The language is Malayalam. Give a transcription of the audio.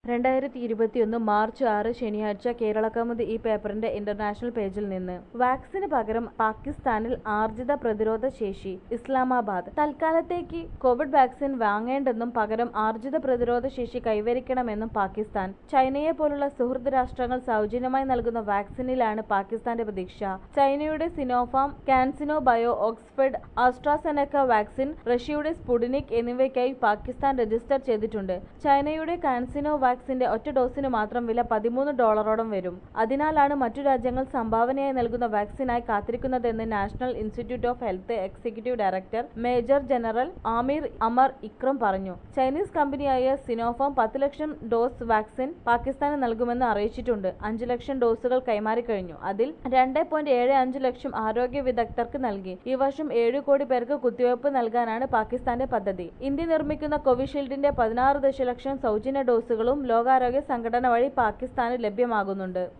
രണ്ടായിരത്തി ഇരുപത്തിയൊന്ന് മാർച്ച് ആറ് ശനിയാഴ്ച കേരളകൗമുദി ഈ പേപ്പറിന്റെ ഇന്റർനാഷണൽ പേജിൽ നിന്ന് വാക്സിന് പകരം പാകിസ്ഥാനിൽ ആർജിത പ്രതിരോധ ശേഷി ഇസ്ലാമാബാദ് തൽക്കാലത്തേക്ക് കോവിഡ് വാക്സിൻ വാങ്ങേണ്ടെന്നും പകരം ആർജിത പ്രതിരോധ ശേഷി കൈവരിക്കണമെന്നും പാകിസ്ഥാൻ ചൈനയെ പോലുള്ള സുഹൃത്ത് രാഷ്ട്രങ്ങൾ സൗജന്യമായി നൽകുന്ന വാക്സിനിലാണ് പാകിസ്ഥാന്റെ പ്രതീക്ഷ ചൈനയുടെ Sinopharm CanSino Bio Oxford AstraZeneca vaccine റഷ്യയുടെ സ്പുടിനിക് എന്നിവയ്ക്കായി പാകിസ്ഥാൻ രജിസ്റ്റർ ചെയ്തിട്ടുണ്ട് ചൈനയുടെ കാൻസിനോ വാക്സിന്റെ ഒറ്റ ഡോസിന് മാത്രം വില പതിമൂന്ന് ഡോളറോളം വരും അതിനാലാണ് മറ്റു രാജ്യങ്ങൾ സംഭാവനയായി നൽകുന്ന വാക്സിനായി കാത്തിരിക്കുന്നതെന്ന് National Institute of Health executive director major general Aamir Amar Ikram പറഞ്ഞു ചൈനീസ് കമ്പനിയായ സിനോഫാം പത്ത് ലക്ഷം ഡോസ് വാക്സിൻ പാകിസ്ഥാന് നൽകുമെന്ന് അറിയിച്ചിട്ടുണ്ട് അഞ്ചു ലക്ഷം ഡോസുകൾ കൈമാറിക്കഴിഞ്ഞു അതിൽ രണ്ട് പോയിന്റ് ഏഴ് അഞ്ച് ലക്ഷം ആരോഗ്യ വിദഗ്ധർക്ക് നൽകി ഈ വർഷം ഏഴ് കോടി പേർക്ക് കുത്തിവയ്പ് നൽകാനാണ് പാകിസ്ഥാന്റെ പദ്ധതി ഇന്ത്യ നിർമ്മിക്കുന്ന കോവിഷീൽഡിന്റെ പതിനാറ് ദശലക്ഷം സൗജന്യ ഡോസുകളും ലോകാരോഗ്യ സംഘടന വഴി പാകിസ്ഥാന് ലഭ്യമാകുന്നുണ്ട്